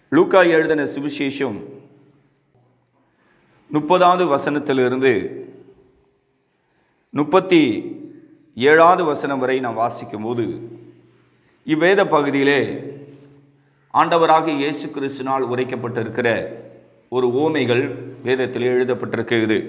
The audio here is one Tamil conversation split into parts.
லூக்கா எழுதின சுவிசேஷம் முப்பதாவது வசனத்திலிருந்து முப்பத்தி ஏழாவது வசனம் வரை நாம் வாசிக்கும்போது இவ்வேத பகுதியிலே ஆண்டவராக இயேசு கிறிஸ்துனால் உரைக்கப்பட்டிருக்கிற ஒரு ஓமைகள் வேதத்தில் எழுதப்பட்டிருக்கிறது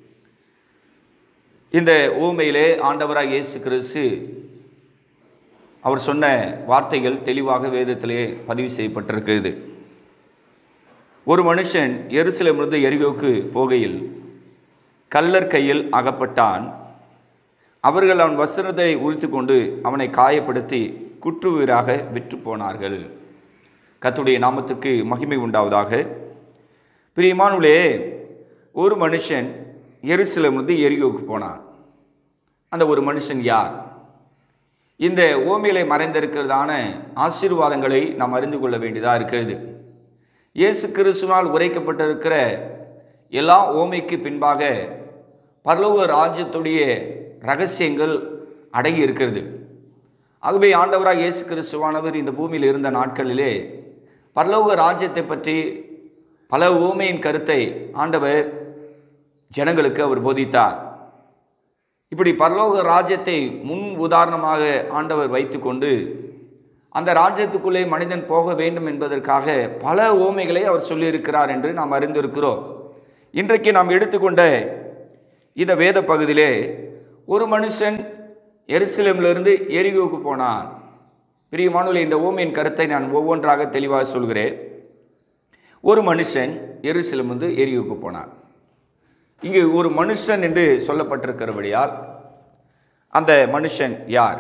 இந்த ஓமையிலே ஆண்டவராக இயேசு கிறிஸ்து அவர் சொன்ன வார்த்தைகள் தெளிவாக வேதத்திலே பதிவு செய்யப்பட்டிருக்கிறது ஒரு மனுஷன் எருசலேமிலிருந்து எரிகோக்கு போகையில் கல்லர் கையில் அகப்பட்டான் அவர்கள் அவன் வஸ்திரத்தை உரித்து கொண்டு அவனை காயப்படுத்தி குற்றுவீராக விற்று போனார்கள் கத்துடைய நாமத்துக்கு மகிமை உண்டாவதாக பிரியமானுளே ஒரு மனுஷன் எருசலேமிலிருந்து எரிகோக்கு போனான் அந்த ஒரு மனுஷன் யார் இந்த ஓமையிலே மறைந்திருக்கிறதான ஆசீர்வாதங்களை நாம் அறிந்து கொள்ள வேண்டியதாக இருக்கிறது இயேசு கிறிஸ்துவால் உரைக்கப்பட்டிருக்கிற எல்லா ஓமைக்கு பின்பாக பரலோக ராஜ்யத்துடைய ரகசியங்கள் அடங்கி இருக்கிறது ஆகவே ஆண்டவராக இயேசு கிறிஸ்துவானவர் இந்த பூமியில் இருந்த நாட்களிலே பரலோக ராஜ்யத்தை பற்றி பல ஓமையின் கருத்தை ஆண்டவர் ஜனங்களுக்கு அவர் போதித்தார் இப்படி பரலோக ராஜ்யத்தை முன் உதாரணமாக ஆண்டவர் வைத்துக்கொண்டு அந்த ராஜ்யத்துக்குள்ளே மனிதன் போக வேண்டும் என்பதற்காக பல ஓமைகளை அவர் சொல்லியிருக்கிறார் என்று நாம் அறிந்திருக்கிறோம் இன்றைக்கு நாம் எடுத்துக்கொண்ட இந்த வேத பகுதியிலே ஒரு மனுஷன் எருசலேமிலிருந்து எரிகோவுக்கு போனான் பிரியமானவர்களே இந்த ஓமையின் கருத்தை நான் ஒவ்வொன்றாக தெளிவாக சொல்கிறேன் ஒரு மனுஷன் எருசலேமிலிருந்து எரிகோவுக்கு போனான் இங்கு ஒரு மனுஷன் என்று சொல்லப்பட்டிருக்கிறபடியால் அந்த மனுஷன் யார்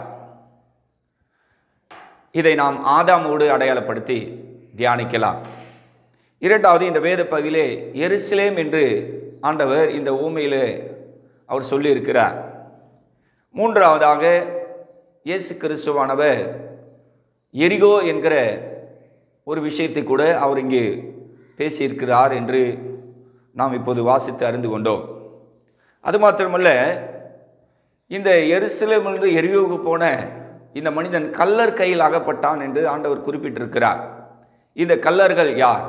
இதை நாம் ஆதாமோடு அடையாளப்படுத்தி தியானிக்கலாம் இரண்டாவது இந்த வேத பகுதியிலே எருசலேம் என்று ஆண்டவர் இந்த ஊமையிலே அவர் சொல்லியிருக்கிறார் மூன்றாவதாக இயேசு கிறிஸ்துவானவர் எரிகோ என்கிற ஒரு விஷயத்தை கூட அவர் இங்கு பேசியிருக்கிறார் என்று நாம் இப்போது வாசித்து அறிந்து கொண்டோம் அது மாத்திரமல்ல இந்த எருசலேமிலிருந்து எரியோவுக்கு போன இந்த மனிதன் கல்லர் கையில் அகப்பட்டான் என்று ஆண்டவர் குறிப்பிட்டிருக்கிறார் இந்த கல்லர்கள் யார்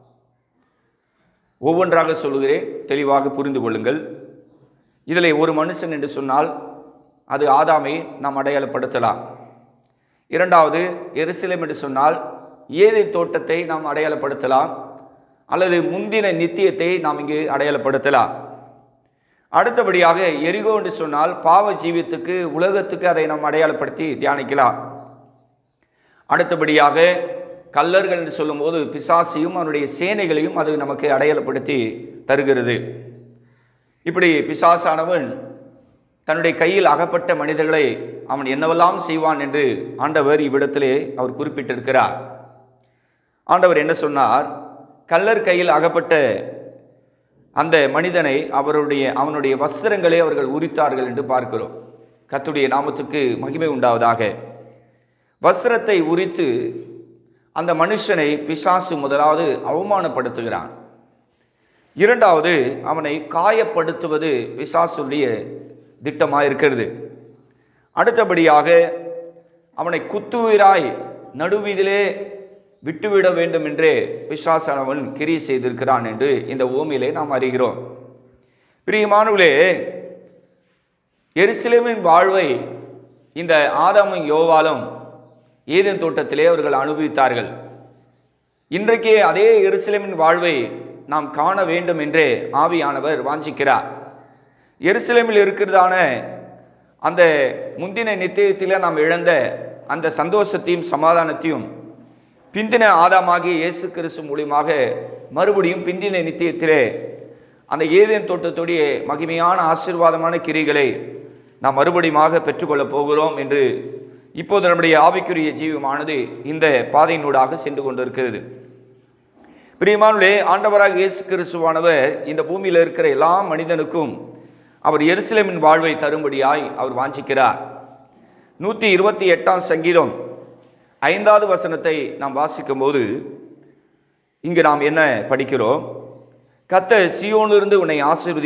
ஒவ்வொன்றாக சொல்கிறேன் தெளிவாக புரிந்து கொள்ளுங்கள் இதில் ஒரு மனுஷன் என்று சொன்னால் அது ஆதாமை நாம் அடையாளப்படுத்தலாம் இரண்டாவது எருசலேம் என்று சொன்னால் ஏதை தோட்டத்தை நாம் அடையாளப்படுத்தலாம் அல்லது முந்தின நித்தியத்தை நாம் இங்கு அடையாளப்படுத்தலாம் அடுத்தபடியாக எரிகோ என்று சொன்னால் பாவ ஜீவியத்துக்கு உலகத்துக்கு அதை நாம் அடையாளப்படுத்தி தியானிக்கலாம் அடுத்தபடியாக கல்லர்கள் என்று சொல்லும்போது பிசாசியும் அவனுடைய சேனைகளையும் அது நமக்கு அடையாளப்படுத்தி தருகிறது இப்படி பிசாசானவன் தன்னுடைய கையில் அகப்பட்ட மனிதர்களை அவன் என்னவெல்லாம் செய்வான் என்று ஆண்டவர் இவ்விடத்திலே அவர் குறிப்பிட்டிருக்கிறார் ஆண்டவர் என்ன சொன்னார் கல்லர் கையில் அகப்பட்ட அந்த மனிதனை அவருடைய அவனுடைய வஸ்திரங்களை அவர்கள் உரித்தார்கள் என்று பார்க்கிறோம் கத்துடைய நாமத்துக்கு மகிமை உண்டாவதாக வஸ்திரத்தை உரித்து அந்த மனுஷனை பிசாசு முதலாவது அவமானப்படுத்துகிறான் இரண்டாவது அவனை காயப்படுத்துவது பிசாசுடைய திட்டமாக இருக்கிறது அடுத்தபடியாக அவனை குத்துயிராய் நடுவீதிலே விட்டுவிட வேண்டும் என்றே பிசாசானவன் கிரி செய்திருக்கிறான் என்று இந்த ஓமையிலே நாம் அறிகிறோம் பிரியமானவர்களே எருசலேமின் வாழ்வை இந்த ஆதாமும் யோவாலும் ஏதேன் தோட்டத்திலே அவர்கள் அனுபவித்தார்கள் இன்றைக்கே அதே எருசலேமின் வாழ்வை நாம் காண வேண்டும் என்றே ஆவியானவர் வாஞ்சிக்கிறார் எருசலேமில் இருக்கிறதான அந்த முந்தின நித்தியத்தில் நாம் இழந்த அந்த சந்தோஷத்தையும் சமாதானத்தையும் பிந்தின ஆதாமாகிய இயேசு கிறிஸ்து மூலியமாக மறுபடியும் பிந்தின நித்தியத்திலே அந்த ஏதேன் தோட்டத்துடைய மகிமையான ஆசீர்வாதமான கிரிகளை நாம் மறுபடியுமாக பெற்றுக்கொள்ளப் போகிறோம் என்று இப்போது நம்முடைய ஆவிக்குரிய ஜீவமானது இந்த பாதையினூடாக சென்று கொண்டிருக்கிறது பிரியமானுடைய ஆண்டவராக இயேசு கிறிஸ்துவானவர் இந்த பூமியில் இருக்கிற எல்லா மனிதனுக்கும் அவர் எருசலேமின் வாழ்வை தரும்படியாய் அவர் வாஞ்சிக்கிறார் நூற்றி இருபத்தி எட்டாம் சங்கீதம் ஐந்தாவது வசனத்தை நாம் வாசிக்கும்போது இங்கு நாம் என்ன படிக்கிறோம் கத்த சியோனிலிருந்து உன்னை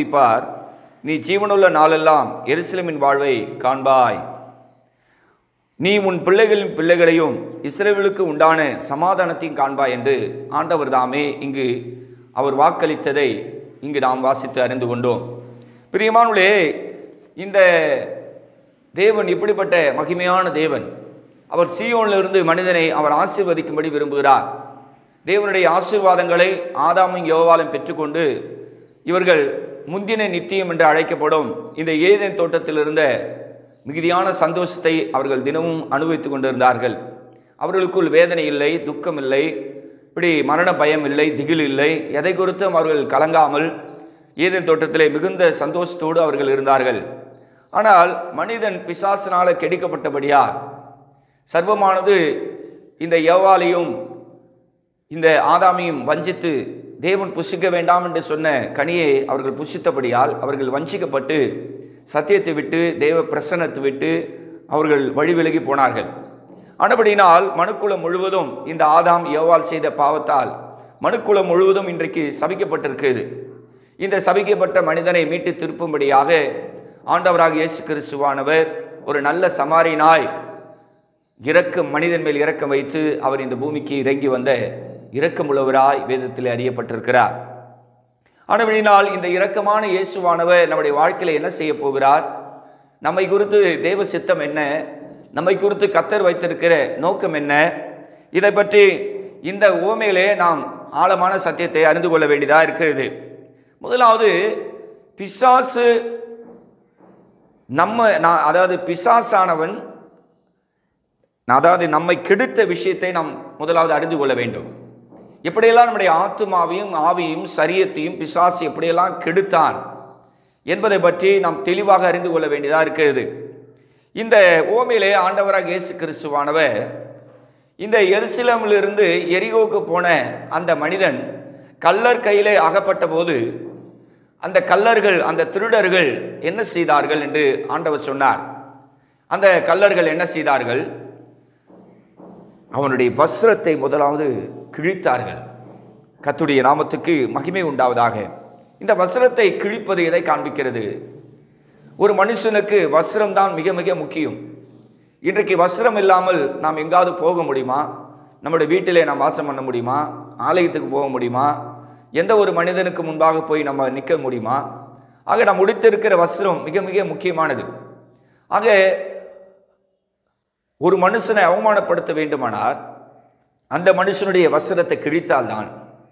ஆசீர்வதிப்பார் நீ ஜீவனுள்ள நாளெல்லாம் எருசலேமின் வாழ்வை காண்பாய் நீ உன் பிள்ளைகளின் பிள்ளைகளையும் இஸ்ரேலுக்கு உண்டான சமாதானத்தையும் காண்பாய் என்று ஆண்டவர் தாமே இங்கு அவர் வாக்களித்ததை இங்கு நாம் வாசித்து அறிந்து கொண்டோம் பிரியமானுளே இந்த தேவன் இப்படிப்பட்ட மகிமையான தேவன் அவர் சீயோனிலிருந்து மனிதனை அவர் ஆசீர்வதிக்கும்படி விரும்புகிறார் தேவனுடைய ஆசீர்வாதங்களை ஆதாமும் யோவாலும் பெற்றுக்கொண்டு இவர்கள் முந்தின நித்தியம் என்று அழைக்கப்படும் இந்த ஏதேன் தோட்டத்தில் இருந்த மிகுதியான சந்தோஷத்தை அவர்கள் தினமும் அனுபவித்துக் கொண்டிருந்தார்கள் அவர்களுக்குள் வேதனை இல்லை துக்கம் இல்லை இப்படி மரண பயம் இல்லை திகில் இல்லை எதை குறித்தும் அவர்கள் கலங்காமல் ஏதேன் தோட்டத்திலே மிகுந்த சந்தோஷத்தோடு அவர்கள் இருந்தார்கள் ஆனால் மனிதன் பிசாசினால் கெடுக்கப்பட்டபடியா சர்வமானது இந்த யவாலையும் இந்த ஆதாமியும் வஞ்சித்து தேவன் புசிக்க வேண்டாம் என்று சொன்ன கனியை அவர்கள் புசித்தபடியால் அவர்கள் வஞ்சிக்கப்பட்டு சத்தியத்தை விட்டு தேவ பிரசன்னத்தை விட்டு அவர்கள் வழி விலகி போனார்கள் ஆனபடினால் மனுக்குலம் முழுவதும் இந்த ஆதாம் யோவால் செய்த பாவத்தால் மனுக்குலம் முழுவதும் இன்றைக்கு சபிக்கப்பட்டிருக்கிறது இந்த சபிக்கப்பட்ட மனிதனை மீட்டு திருப்பும்படியாக ஆண்டவராக இயேசு கிறிஸ்துவானவர் ஒரு நல்ல சமாரி நாய் இரக்கம் மனிதன் மேல் இரக்கம் வைத்து அவர் இந்த பூமிக்கு இறங்கி வந்த இரக்கமுள்ளவராய் வேதத்தில் அறியப்பட்டிருக்கிறார் ஆனவழினால் இந்த இரக்கமான இயேசுவானவர் நம்முடைய வாழ்க்கையில் என்ன செய்ய போகிறார் நம்மை குறித்து தேவ சித்தம் என்ன நம்மை குறித்து கத்தர் வைத்திருக்கிற நோக்கம் என்ன இதை பற்றி இந்த ஓமையிலே நாம் ஆழமான சத்தியத்தை அறிந்து கொள்ள வேண்டியதாக இருக்கிறது முதலாவது பிசாசு நம்ம நான் அதாவது பிசாசானவன் அதாவது நம்மை கெடுத்த விஷயத்தை நாம் முதலாவது அறிந்து கொள்ள வேண்டும் எப்படியெல்லாம் நம்முடைய ஆத்துமாவையும் ஆவியும் சரியத்தையும் பிசாசு எப்படியெல்லாம் கெடுத்தான் என்பதை பற்றி நாம் தெளிவாக அறிந்து கொள்ள வேண்டியதாக இருக்கிறது இந்த ஓமையிலே ஆண்டவராக இயேசு கிறிஸ்துவானவர் இந்த எருசலேமிலிருந்து எரிகோக்கு போன அந்த மனிதன் கல்லர் கையிலே அகப்பட்ட போது அந்த கல்லர்கள் அந்த திருடர்கள் என்ன செய்தார்கள் என்று ஆண்டவர் சொன்னார் அந்த கல்லர்கள் என்ன செய்தார்கள் அவனுடைய வஸ்திரத்தை முதலாவது கிழித்தார்கள் கத்துடைய நாமத்துக்கு மகிமை உண்டாவதாக இந்த வஸ்திரத்தை கிழிப்பது எதை காண்பிக்கிறது ஒரு மனுஷனுக்கு வஸ்திரம்தான் மிக மிக முக்கியம் இன்றைக்கு வஸ்திரம் இல்லாமல் நாம் எங்காவது போக முடியுமா நம்முடைய வீட்டிலே நாம் வாசம் பண்ண முடியுமா ஆலயத்துக்கு போக முடியுமா எந்த ஒரு மனிதனுக்கு முன்பாக போய் நம்ம நிற்க முடியுமா ஆக நாம் உடுத்திருக்கிற வஸ்திரம் மிக மிக முக்கியமானது ஆக ஒரு மனுஷனை அவமானப்படுத்த வேண்டுமானால் அந்த மனுஷனுடைய வஸ்திரத்தை கிழித்தால்தான்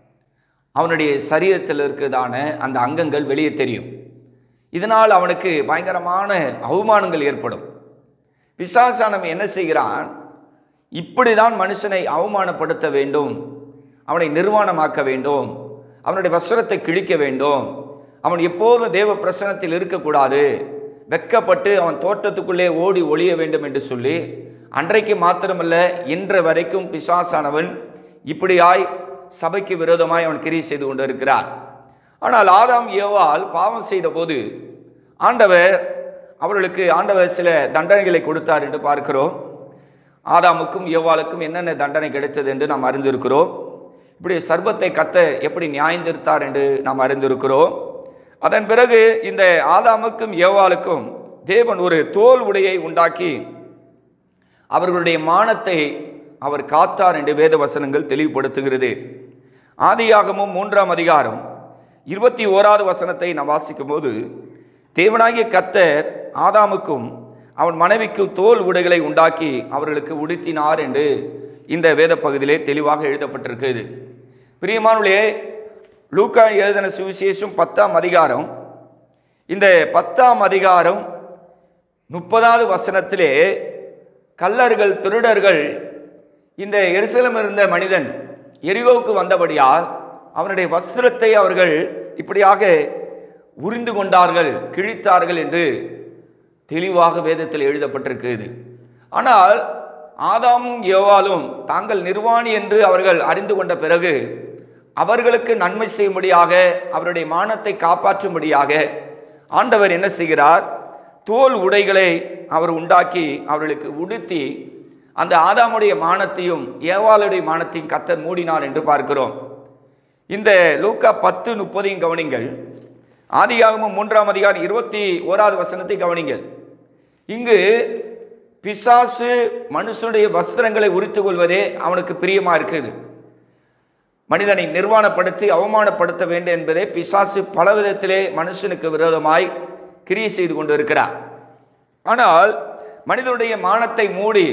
அவனுடைய சரீரத்தில் இருக்கிறதான அந்த அங்கங்கள் வெளியே தெரியும் இதனால் அவனுக்கு பயங்கரமான அவமானங்கள் ஏற்படும் பிசாசானம் என்ன செய்கிறான் இப்படி தான் மனுஷனை அவமானப்படுத்த வேண்டும் அவனை நிர்வாணமாக்க வேண்டும் அவனுடைய வஸ்திரத்தை கிழிக்க வேண்டும் அவன் எப்போதும் தேவ பிரசனத்தில் இருக்கக்கூடாது வெக்கப்பட்டு அவன் தோட்டத்துக்குள்ளே ஓடி ஒளிய வேண்டும் என்று சொல்லி அன்றைக்கு மாத்திரமல்ல இன்று வரைக்கும் பிசாசானவன் இப்படியாய் சபைக்கு விரோதமாய் அவன் கிரியை செய்து கொண்டிருக்கிறார் ஆனால் ஆதாம் ஏவால் பாவம் செய்த போது ஆண்டவர் அவர்களுக்கு ஆண்டவர் சில தண்டனைகளை கொடுத்தார் என்று பார்க்கிறோம் ஆதாமுக்கும் ஏவாளுக்கும் என்னென்ன தண்டனை கிடைத்தது என்று நாம் அறிந்திருக்கிறோம் இப்படி சர்பத்தை கத்த எப்படி நியாயந்திருத்தார் என்று நாம் அறிந்திருக்கிறோம் அதன் பிறகு இந்த ஆதாமுக்கும் ஏவாளுக்கும் தேவன் ஒரு தோல் உடையை உண்டாக்கி அவர்களுடைய மானத்தை அவர் காத்தார் என்று வேத வசனங்கள் தெளிவுபடுத்துகிறது ஆதியாகமும் மூன்றாம் அதிகாரம் இருபத்தி ஓராவது வசனத்தை நாம் வாசிக்கும் போது தேவனாகிய கத்தர் ஆதாமுக்கும் அவன் மனைவிக்கும் தோல் உடைகளை உண்டாக்கி அவர்களுக்கு உடுத்தினார் என்று இந்த வேத பகுதியிலே தெளிவாக எழுதப்பட்டிருக்கிறது பிரியமானுடைய லூக்கா எழுதின சுவிசேஷம் பத்தாம் அதிகாரம் இந்த பத்தாம் அதிகாரம் முப்பதாவது வசனத்திலே கல்லர்கள் திருடர்கள் இந்த எருசலம் இருந்த மனிதன் எரிகோவுக்கு வந்தபடியால் அவனுடைய வஸ்திரத்தை அவர்கள் இப்படியாக உரிந்து கொண்டார்கள் கிழித்தார்கள் என்று தெளிவாக வேதத்தில் எழுதப்பட்டிருக்கிறது ஆனால் ஆதாமும் யோவாலும் தாங்கள் நிர்வாணி என்று அவர்கள் அறிந்து கொண்ட பிறகு அவர்களுக்கு நன்மை செய்யும்படியாக அவருடைய மானத்தை காப்பாற்றும்படியாக ஆண்டவர் என்ன செய்கிறார் தோல் உடைகளை அவர் உண்டாக்கி அவர்களுக்கு உடுத்தி அந்த ஆதாமுடைய மானத்தையும் ஏவாளுடைய மானத்தையும் கத்தர் மூடினார் என்று பார்க்கிறோம் இந்த லூக்கா பத்து முப்பதையும் கவனிங்கள் ஆதியாகமும் மூன்றாம் அதிகாரம் இருபத்தி ஓராவது வசனத்தை கவனிங்கள் இங்கு பிசாசு மனுஷனுடைய வஸ்திரங்களை உரித்து கொள்வதே அவனுக்கு பிரியமா இருக்குது மனிதனை நிர்வாணப்படுத்தி அவமானப்படுத்த வேண்டும் என்பதே பிசாசு பல விதத்திலே மனுஷனுக்கு விரோதமாய் கிரியை செய்து கொண்டிருக்கிறார் ஆனால் மனிதனுடைய மானத்தை மூடி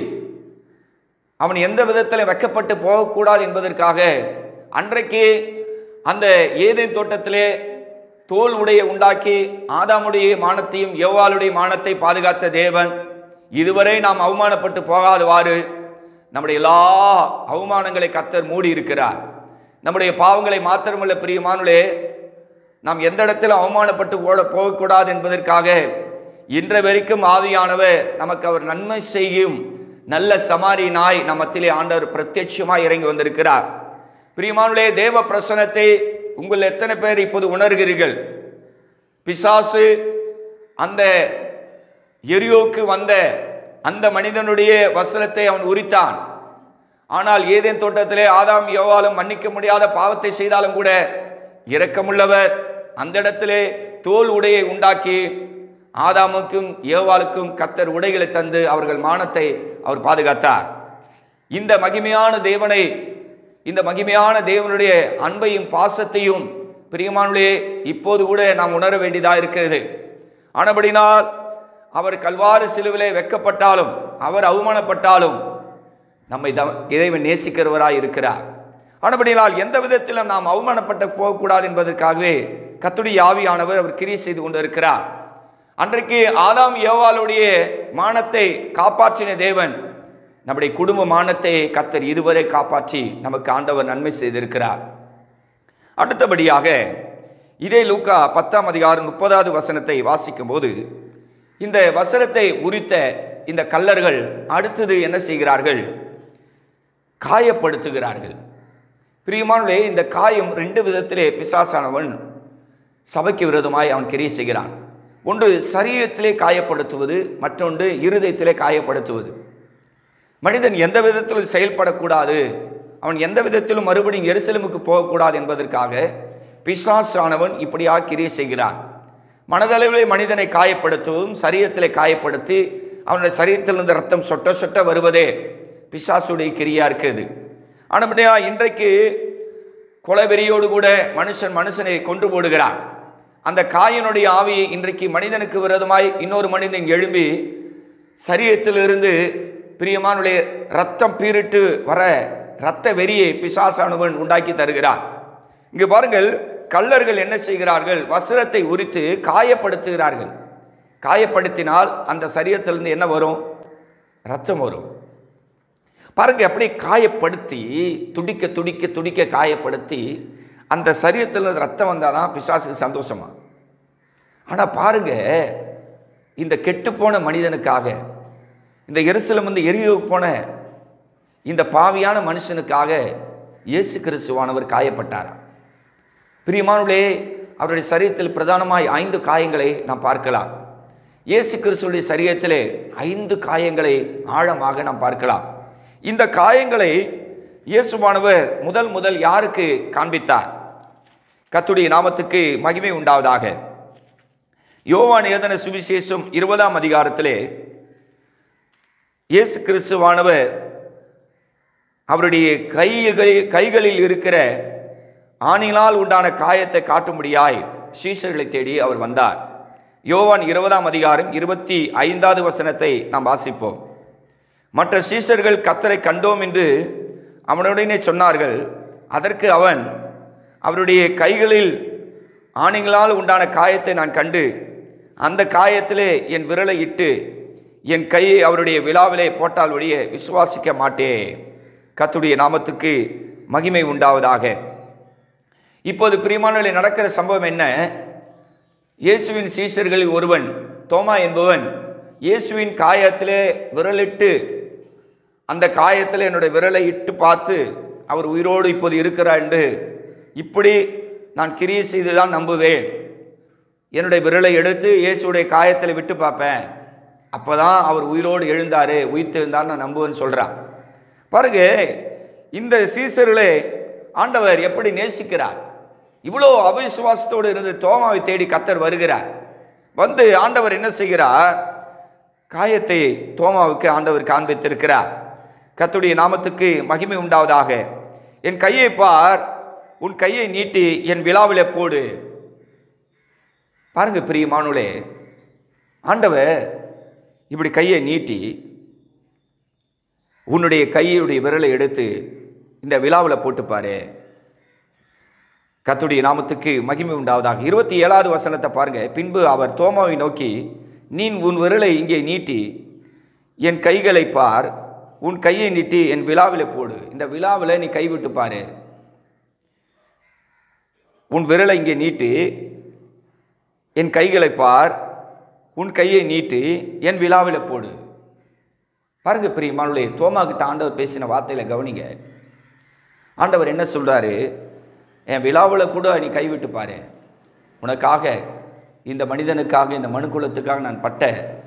அவன் எந்த விதத்தில் வெக்கப்பட்டு போகக்கூடாது என்பதற்காக அன்றைக்கு அந்த ஏதேன் தோட்டத்திலே தோல் உடைய உண்டாக்கி ஆதாமுடைய மானத்தையும் யௌவாளுடைய மானத்தை பாதுகாத்த தேவன் இதுவரை நாம் அவமானப்பட்டு போகாதவாறு நம்முடைய எல்லா அவமானங்களை கத்தர் மூடி இருக்கிறார் நம்முடைய பாவங்களை மாத்திரமல்ல பிரியமானுளே நாம் எந்த இடத்துல அவமானப்பட்டு ஓட போகக்கூடாது என்பதற்காக இன்ற வரைக்கும் ஆவியானவர் நமக்கு அவர் நன்மை செய்யும் நல்ல சமாரி நாய் நம்மத்திலே ஆண்டவர் பிரத்யட்சமாய் இறங்கி வந்திருக்கிறார் பிரியமானுளே தேவ பிரசனத்தை உங்கள் எத்தனை பேர் இப்போது உணர்கிறீர்கள் பிசாசு அந்த எரியோக்கு வந்த அந்த மனிதனுடைய வஸ்திரத்தை அவன் உரித்தான் ஆனால் ஏதேன் தோட்டத்திலே ஆதாம் யோவாலும் மன்னிக்க முடியாத பாவத்தை செய்தாலும் கூட இரக்கமுள்ளவர் அந்த இடத்திலே தோல் உடையை உண்டாக்கி ஆதாமுக்கும் ஏவாளுக்கும் கத்தர் உடைகளை தந்து அவர்கள் மானத்தை அவர் பாதுகாத்தார் இந்த மகிமையான தேவனை இந்த மகிமையான தேவனுடைய அன்பையும் பாசத்தையும் பிரியமானுடைய இப்போது கூட நாம் உணர வேண்டியதாக இருக்கிறது ஆனபடினால் அவர் கல்வாறு சிலுவிலே வெக்கப்பட்டாலும் அவர் அவமானப்பட்டாலும் நம்மை த இறைவன் நேசிக்கிறவராய் இருக்கிறார் ஆனபடினால் எந்த விதத்திலும் நாம் அவமானப்பட்டு போகக்கூடாது என்பதற்காகவே கத்துடைய ஆவியானவர் அவர் கிரியை செய்து கொண்டிருக்கிறார் அன்றைக்கு ஆதாம் யோவாளுடைய மானத்தை காப்பாற்றின தேவன் நம்முடைய குடும்ப மானத்தை கத்தர் இதுவரை காப்பாற்றி நமக்கு ஆண்டவர் நன்மை செய்திருக்கிறார் அடுத்தபடியாக இதே லூக்கா பத்தாம் அதிகாரம் முப்பதாவது வசனத்தை வாசிக்கும் போது இந்த வசனத்தை உரித்த இந்த கல்லர்கள் அடுத்தது என்ன செய்கிறார்கள் காயப்படுத்துகிறார்கள் பிரியமானே இந்த காயம் ரெண்டு விதத்திலே பிசாசானவன் சபைக்கு விரோதமாய் அவன் கிரியை செய்கிறான் ஒன்று சரீரத்திலே காயப்படுத்துவது மற்றொன்று இருதயத்திலே காயப்படுத்துவது மனிதன் எந்த விதத்திலும் செயல்படக்கூடாது அவன் எந்த விதத்திலும் மறுபடியும் எருசலேமுக்கு போகக்கூடாது என்பதற்காக பிசாசானவன் இப்படியாக கிரியை செய்கிறான் மனதளவிலே மனிதனை காயப்படுத்துவதும் சரீரத்திலே காயப்படுத்தி அவனுடைய சரீரத்திலிருந்து ரத்தம் சொட்ட சொட்ட வருவதே பிசாசுடைய கிரியா இருக்குது ஆனபடியா இன்றைக்கு கொலைவெறியோடு கூட மனுஷன் மனுஷனை கொன்று போடுகிறான் அந்த காயினுடைய ஆவியை இன்றைக்கு மனிதனுக்கு விரோதமாய் இன்னொரு மனிதன் எழும்பி சரீரத்திலிருந்து பிரியமானுடைய ரத்தம் பீரிட்டு வர இரத்த வெறியை பிசாசானுவன் உண்டாக்கி தருகிறான் இங்கு பாருங்கள் கள்ளர்கள் என்ன செய்கிறார்கள் வஸ்திரத்தை உரித்து காயப்படுத்துகிறார்கள் காயப்படுத்தினால் அந்த சரீரத்திலிருந்து என்ன வரும் ரத்தம் வரும் பாருங்க எப்படி காயப்படுத்தி துடிக்க துடிக்க துடிக்க காயப்படுத்தி அந்த சரீரத்தில் ரத்தம் வந்தால் தான் பிசாசுக்கு சந்தோஷமா ஆனால் பாருங்க இந்த கெட்டுப்போன மனிதனுக்காக இந்த எருசலம் வந்து எரிய போன இந்த பாவியான மனுஷனுக்காக இயேசு கிறிஸ்துவானவர் காயப்பட்டாராம் பிரியமானவர்களே அவருடைய சரீரத்தில் பிரதானமாய் ஐந்து காயங்களை நாம் பார்க்கலாம் இயேசு கிறிஸ்துடைய சரீரத்திலே ஐந்து காயங்களை ஆழமாக நாம் பார்க்கலாம் இந்த காயங்களை இயேசுவானவர் முதல் முதல் யாருக்கு காண்பித்தார் கத்துடைய நாமத்துக்கு மகிமை உண்டாவதாக யோவான் ஏதன சுவிசேஷம் இருபதாம் அதிகாரத்திலே இயேசு கிறிஸ்துவானவர் அவருடைய கைகளில் கைகளில் இருக்கிற ஆணினால் உண்டான காயத்தை காட்டும்படியாய் சீஷர்களை தேடி அவர் வந்தார் யோவான் இருபதாம் அதிகாரம் இருபத்தி ஐந்தாவது வசனத்தை நாம் வாசிப்போம் மற்ற சீஷர்கள் கத்தரை கண்டோம் என்று அவனுடனே சொன்னார்கள் அதற்கு அவன் அவருடைய கைகளில் ஆணிகளால் உண்டான காயத்தை நான் கண்டு அந்த காயத்திலே என் விரலை இட்டு என் கையை அவருடைய விழாவிலே போட்டால் ஒழிய விசுவாசிக்க மாட்டேன் கத்துடைய நாமத்துக்கு மகிமை உண்டாவதாக இப்போது பிரியமானவர்களை நடக்கிற சம்பவம் என்ன இயேசுவின் சீஷர்களில் ஒருவன் தோமா என்பவன் இயேசுவின் காயத்திலே விரலிட்டு அந்த காயத்தில் என்னுடைய விரலை இட்டு பார்த்து அவர் உயிரோடு இப்போது இருக்கிறார் என்று இப்படி நான் கிரியை செய்து தான் நம்புவேன் என்னுடைய விரலை எடுத்து இயேசுடைய காயத்தில் விட்டு பார்ப்பேன் அப்போ தான் அவர் உயிரோடு எழுந்தார் உயிர்த்தெழுந்தார் நான் நம்புவேன்னு சொல்கிறான் பாருங்க இந்த சீசர்களே ஆண்டவர் எப்படி நேசிக்கிறார் இவ்வளோ அவிசுவாசத்தோடு இருந்து தோமாவை தேடி கத்தர் வருகிறார் வந்து ஆண்டவர் என்ன செய்கிறார் காயத்தை தோமாவுக்கு ஆண்டவர் காண்பித்திருக்கிறார் கர்த்தருடைய நாமத்துக்கு மகிமை உண்டாவதாக என் கையை பார் உன் கையை நீட்டி என் விழாவிலே போடு பாருங்க பிரியமானுளே ஆண்டவர் இப்படி கையை நீட்டி உன்னுடைய கையுடைய விரலை எடுத்து இந்த விழாவில் போட்டுப்பாரு கத்துடைய நாமத்துக்கு மகிமை உண்டாவதாக இருபத்தி ஏழாவது வசனத்தை பாருங்க பின்பு அவர் தோமாவை நோக்கி நீ உன் விரலை இங்கே நீட்டி என் கைகளை பார் உன் கையை நீட்டி என் விழாவில் போடு இந்த விழாவில் நீ கைவிட்டு பாரு உன் விரலை இங்கே நீட்டி என் கைகளை பார் உன் கையை நீட்டி என் விழாவில் போடு பாருங்க பிரியமானுடைய தோமா கிட்ட ஆண்டவர் பேசின வார்த்தையில கவனிங்க ஆண்டவர் என்ன சொல்றாரு என் விழாவில் கூட நீ கைவிட்டு பாரு உனக்காக இந்த மனிதனுக்காக இந்த மனுக்குலத்துக்காக நான் பட்ட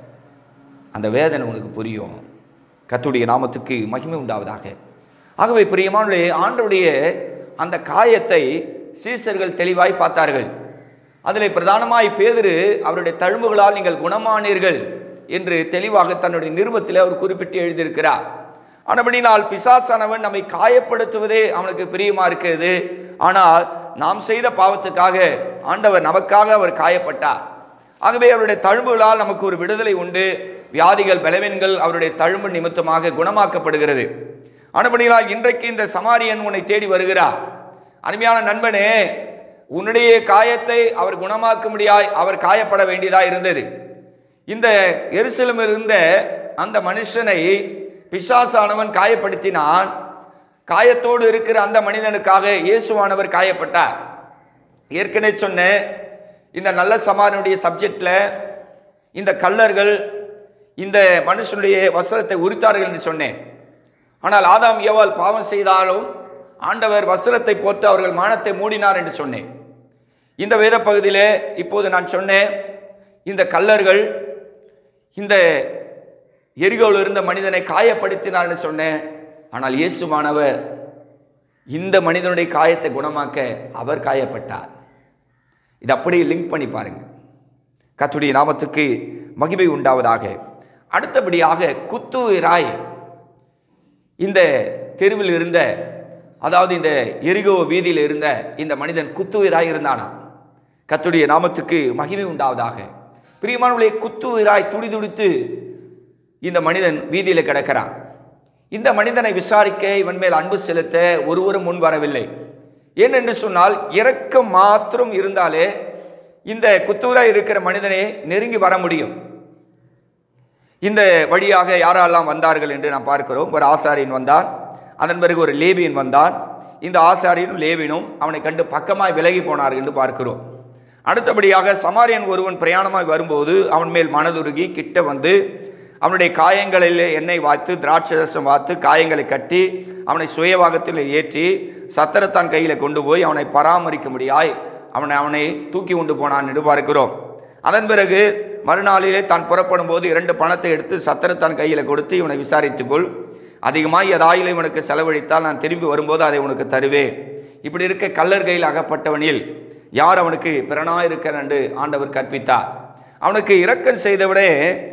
அந்த வேதனை உனக்கு புரியும் கத்துடைய நாமத்துக்கு மகிமை உண்டாவதாக ஆகவே பிரியமானே ஆண்டவருடைய அந்த காயத்தை சீசர்கள் தெளிவாய் பார்த்தார்கள் அதில் பிரதானமாய் பேதுரு அவருடைய தழும்புகளால் நீங்கள் குணமானீர்கள் என்று தெளிவாக தன்னுடைய நிருபத்தில் அவர் குறிப்பிட்டு எழுதியிருக்கிறார் ஆனபடினால் பிசாசானவன் நம்மை காயப்படுத்துவதே அவனுக்கு பிரியமா இருக்கிறது ஆனால் நாம் செய்த பாவத்துக்காக ஆண்டவர் நமக்காக அவர் காயப்பட்டார் ஆகவே அவருடைய தழும்புகளால் நமக்கு ஒரு விடுதலை உண்டு வியாதிகள் பலவீனங்கள் அவருடைய தழும்பு நிமித்தமாக குணமாக்கப்படுகிறது ஆனபடினால் இன்றைக்கு இந்த சமாரியன் உன்னை தேடி வருகிறார் அருமையான நண்பனே உன்னுடைய காயத்தை அவர் குணமாக்க முடியாய் அவர் காயப்பட வேண்டியதாக இருந்தது இந்த எருசலம் இருந்த அந்த மனுஷனை பிசாசானவன் காயப்படுத்தினான் காயத்தோடு இருக்கிற அந்த மனிதனுக்காக இயேசுவானவர் காயப்பட்டார் ஏற்கனவே சொன்ன இந்த நல்ல சமாரனுடைய சப்ஜெக்டில் இந்த கல்லர்கள் இந்த மனுஷனுடைய வஸ்திரத்தை உரித்தார்கள் என்று சொன்னேன் ஆனால் ஆதாம் ஏவாள் பாவம் செய்தாலும் ஆண்டவர் வஸ்திரத்தை போட்டு அவர்கள் மானத்தை மூடினார் என்று சொன்னேன் இந்த வேத பகுதியிலே இப்போது நான் சொன்னேன் இந்த கல்லர்கள் இந்த எரிகோவில் இருந்த மனிதனை காயப்படுத்தினார்னு சொன்னேன் ஆனால் இயேசுவானவர் இந்த மனிதனுடைய காயத்தை குணமாக்க அவர் காயப்பட்டார் இது அப்படியே லிங்க் பண்ணி பாருங்க கத்துடைய நாமத்துக்கு மகிமை உண்டாவதாக அடுத்தபடியாக குத்துயிராய் இந்த தெருவில் இருந்த அதாவது இந்த எரிகோ வீதியில் இருந்த இந்த மனிதன் குத்துயிராய் இருந்தானா கத்துடைய நாமத்துக்கு மகிமை உண்டாவதாக பிரியமானவர்களே குத்துயிராய் துடிதுடித்து இந்த மனிதன் வீதியில் கிடக்கிறான் இந்த மனிதனை விசாரிக்க இவன் மேல் அன்பு செலுத்த ஒருவரும் முன் வரவில்லை ஏனென்று சொன்னால் இரக்கம் மாத்திரம் இருந்தாலே இந்த குத்தூராய் இருக்கிற மனிதனை நெருங்கி வர முடியும் இந்த வழியாக யாரெல்லாம் வந்தார்கள் என்று நாம் பார்க்கிறோம் ஒரு ஆசாரியன் வந்தார் அதன் பிறகு ஒரு லேபியன் வந்தார் இந்த ஆசாரியனும் லேவினும் அவனை கண்டு பக்கமாய் விலகி போனார்கள் என்று பார்க்கிறோம் அடுத்தபடியாக சமாரியன் ஒருவன் பிரயாணமாய் வரும்போது அவன் மேல் மனதுருகி கிட்ட வந்து அவனுடைய காயங்களில் எண்ணெய் வாய்த்து திராட்சரசம் வாத்து காயங்களை கட்டி அவனை சுயவாகத்தில் ஏற்றி சத்திரத்தான் கையில் கொண்டு போய் அவனை பராமரிக்க முடியாய் அவனை அவனை தூக்கி கொண்டு போனான் என்று பார்க்கிறோம் அதன் பிறகு மறுநாளிலே தான் புறப்படும் போது இரண்டு பணத்தை எடுத்து சத்திரத்தான் கையில் கொடுத்து இவனை விசாரித்துக்கொள் அதிகமாக ஏதாயிலும் இவனுக்கு செலவழித்தால் நான் திரும்பி வரும்போது அதை உனக்கு தருவேன் இப்படி இருக்க கல்லர் கையில் அகப்பட்டவனில் யார் அவனுக்கு பிறனாக இருக்கிற என்று ஆண்டவர் கற்பித்தார் அவனுக்கு இரக்கம் செய்தவனே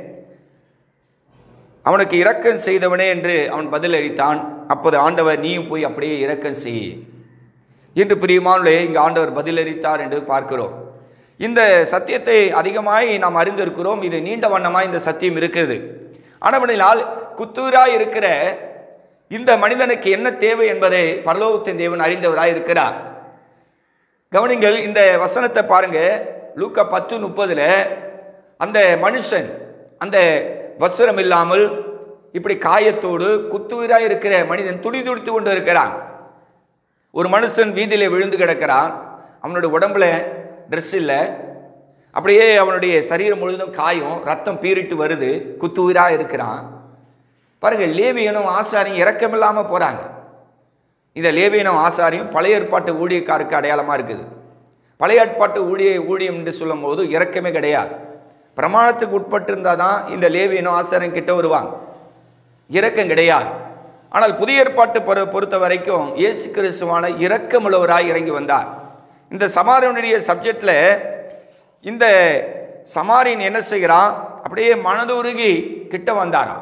அவனுக்கு இரக்கம் செய்தவனே என்று அவன் பதில் அளித்தான் அப்போது ஆண்டவர் நீயும் போய் அப்படியே இரக்கம் செய் என்று பிரியமானே இங்கு ஆண்டவர் பதிலளித்தார் என்று பார்க்கிறோம் இந்த சத்தியத்தை அதிகமாய் நாம் அறிந்திருக்கிறோம் இது நீண்ட வண்ணமாய் இந்த சத்தியம் இருக்கிறது ஆனவனால் குத்தூராய் இருக்கிற இந்த மனிதனுக்கு என்ன தேவை என்பதை பரலோகத்தின் தேவன் அறிந்தவராய் இருக்கிறார் கவனிங்கள் இந்த வசனத்தை பாருங்க லூக்கா பத்து முப்பதுல அந்த மனுஷன் அந்த வஸ்திரம் இல்லாமல் இப்படி காயத்தோடு குத்துயிராய் இருக்கிற மனிதன் துடி துடித்து கொண்டு இருக்கிறான் ஒரு மனுஷன் வீதியில விழுந்து கிடக்கிறான் அவனுடைய உடம்புல ட்ரெஸ் இல்லை அப்படியே அவனுடைய சரீரம் முழுவதும் காயம் ரத்தம் பீறிட்டு வருது குத்துயிராக இருக்கிறான் பாருங்க லேவியனும் ஆசாரியும் இறக்கமில்லாமல் போகிறாங்க இந்த லேவியனும் ஆசாரியும் பழைய ஏற்பாட்டு ஊழியக்காருக்கு அடையாளமாக இருக்குது பழைய ஏற்பாட்டு ஊழிய ஊழியம் என்று சொல்லும் போது இறக்கமே கிடையாது பிரமாணத்துக்கு உட்பட்டு இருந்தால் தான் இந்த லேவியனும் ஆசாரியும் கிட்ட வருவாங்க இரக்கம் கிடையாது ஆனால் புதிய ஏற்பாட்டு பொறு பொறுத்த வரைக்கும் இயேசு கிறிஸ்துவான இரக்கமுள்ளவராய் இறங்கி வந்தார் இந்த சமாரியனுடைய சப்ஜெக்டில் இந்த சமாரியன் என்ன செய்கிறான் அப்படியே மனதுருகி கிட்ட வந்தாராம்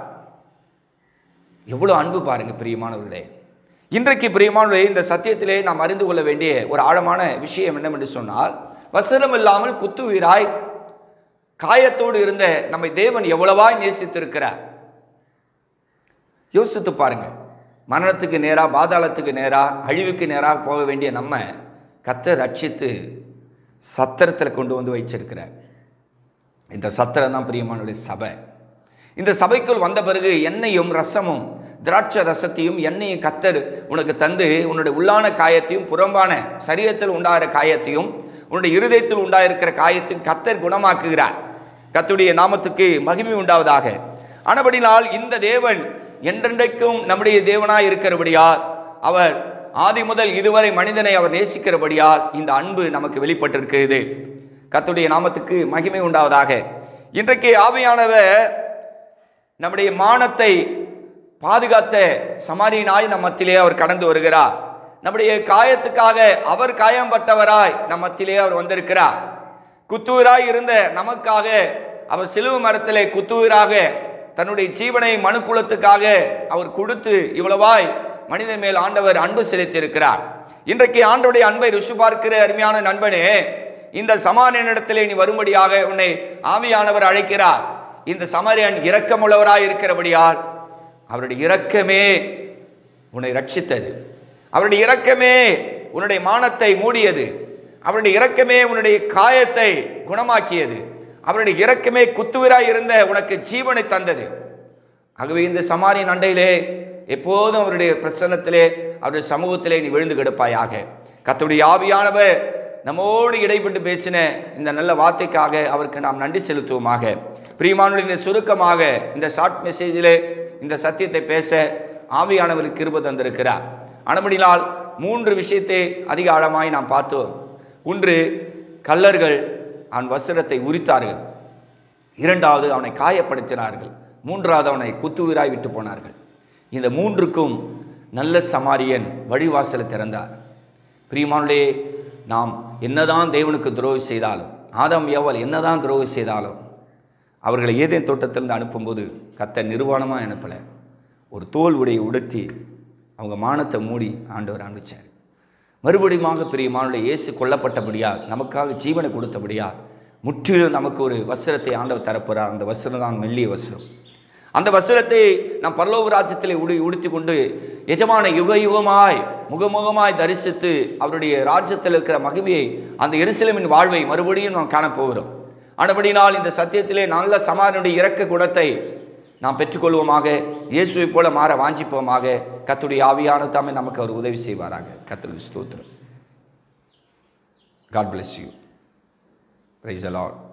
எவ்வளோ அன்பு பாருங்க பிரியமானவர்களே இன்றைக்கு பிரியமானவர்களே இந்த சத்தியத்திலே நாம் அறிந்து கொள்ள வேண்டிய ஒரு ஆழமான விஷயம் என்னவென்று சொன்னால் வசனம் இல்லாமல் குத்துவீராய் காயத்தோடு இருந்த நம்மை தேவன் எவ்வளவாய் நேசித்திருக்கிறார் யோசித்து பாருங்க மரணத்துக்கு நேராக பாதாளத்துக்கு நேராக அழிவுக்கு நேராக போக வேண்டிய நம்ம கத்தை ரட்சித்து சத்திரத்தில் கொண்டு வந்து வச்சிருக்கிறார் இந்த சத்திரம் தான் பிரியமானுடைய சபை இந்த சபைக்குள் வந்த பிறகு எண்ணெயும் ரசமும் திராட்சை ரசத்தையும் எண்ணெயும் கத்தர் உனக்கு தந்து உன்னுடைய உள்ளான காயத்தையும் புறம்பான சரீரத்தில் உண்டாகிற காயத்தையும் உன்னுடைய இருதயத்தில் உண்டாயிருக்கிற காயத்தையும் கத்தர் குணமாக்குகிறார் கத்துடைய நாமத்துக்கு மகிமை உண்டாவதாக ஆனபடினால் இந்த தேவன் என்றென்றைக்கும் நம்முடைய தேவனாய் இருக்கிறபடியால் அவர் ஆதி முதல் இதுவரை மனிதனை அவர் நேசிக்கிறபடியால் இந்த அன்பு நமக்கு வெளிப்பட்டிருக்கிறது கத்துடைய நாமத்துக்கு மகிமை உண்டாவதாக இன்றைக்கு ஆவியானவர் நம்முடைய மானத்தை பாதுகாத்த சமாரியனாய் நம் மத்திலே அவர் கடந்து வருகிறார் நம்முடைய காயத்துக்காக அவர் காயம்பட்டவராய் நம் மத்திலே அவர் வந்திருக்கிறார் குத்தூராய் இருந்த நமக்காக அவர் சிலுவை மரத்திலே குத்தூராக தன்னுடைய ஜீவனை மனுக்குலத்துக்காக அவர் கொடுத்து இவ்வளவாய் மனிதன் மேல் ஆண்டவர் அன்பு செலுத்தியிருக்கிறார் இன்றைக்கு ஆண்டவருடைய அன்பை ருசி பார்க்கிற அருமையான நண்பனே இந்த சமாரியனிடத்திலே நீ வரும்படியாக உன்னை ஆவியானவர் அழைக்கிறார் இந்த சமாரியன் இரக்கமுள்ளவராய் இருக்கிறபடியால் அவருடைய இரக்கமே உன்னை ரட்சித்தது அவருடைய இரக்கமே உன்னுடைய மானத்தை மூடியது அவருடைய இரக்கமே உன்னுடைய காயத்தை குணமாக்கியது அவருடைய இரக்கமே குத்துவிராய் இருந்த உனக்கு ஜீவனை தந்தது ஆகவே இந்த சமாரியன் அண்டையிலே எப்போதும் அவருடைய பிரசன்னத்திலே அவருடைய சமூகத்திலே நீ விழுந்து கிடப்பாயாக கத்துடைய ஆவியானவர் நம்மோடு இடைப்பட்டு பேசின இந்த நல்ல வார்த்தைக்காக அவருக்கு நாம் நன்றி செலுத்துவோமாக பிரியமானவர்கள் இந்த சுருக்கமாக இந்த ஷார்ட் மெசேஜிலே இந்த சத்தியத்தை பேச ஆவியானவருக்கு கிருப தந்திருக்கிறார் ஆனபடினால் மூன்று விஷயத்தை அதிக ஆழமாய் நாம் பார்த்தோம் ஒன்று கல்லர்கள் அவன் வஸ்திரத்தை உரித்தார்கள் இரண்டாவது அவனை காயப்படுத்தினார்கள் மூன்றாவது அவனை குத்துவிராய் விட்டு போனார்கள் இந்த மூன்றுக்கும் நல்ல சமாரியன் வழிவாசலை திறந்தார் பிரியமானுடைய நாம் என்னதான் தேவனுக்கு துரோகம் செய்தாலும் ஆதம் எவல் என்னதான் துரோகம் செய்தாலும் அவர்களை ஏதேன் தோட்டத்திலிருந்து அனுப்பும்போது கத்த நிர்வாணமாக அனுப்பலை ஒரு தோல் உடையை உடுத்தி அவங்க மானத்தை மூடி ஆண்டவர் அனுப்பிச்சார் மறுபடியுமாக பிரியமானுடைய இயேசு கொல்லப்பட்டபடியால் நமக்காக ஜீவனை கொடுத்தபடியால் முற்றிலும் நமக்கு ஒரு வஸ்திரத்தை ஆண்டவர் தரப்போகிறார் அந்த வஸ்திரம் தான் மெல்லிய வஸ்திரம் அந்த வஸ்திரத்தை நாம் பரலோக ராஜ்யத்தில் உடு உடுத்தி கொண்டு எஜமான யுக யுகமாய் முகமுகமாய் தரிசித்து அவருடைய ராஜ்யத்தில் இருக்கிற மகிமையை அந்த எருசலேமின் வாழ்வை மறுபடியும் நாம் காணப்போகிறோம் ஆனபடினால் இந்த சத்தியத்திலே நல்ல சமாரனுடைய இறக்க குணத்தை நாம் பெற்றுக்கொள்வோமாக இயேசுவை போல மாற வாஞ்சிப்போமாக கத்துடைய ஆவியான தாமே நமக்கு அவர் உதவி செய்வாராக கத்துடைய ஸ்தோத்திரம் God bless you praise allot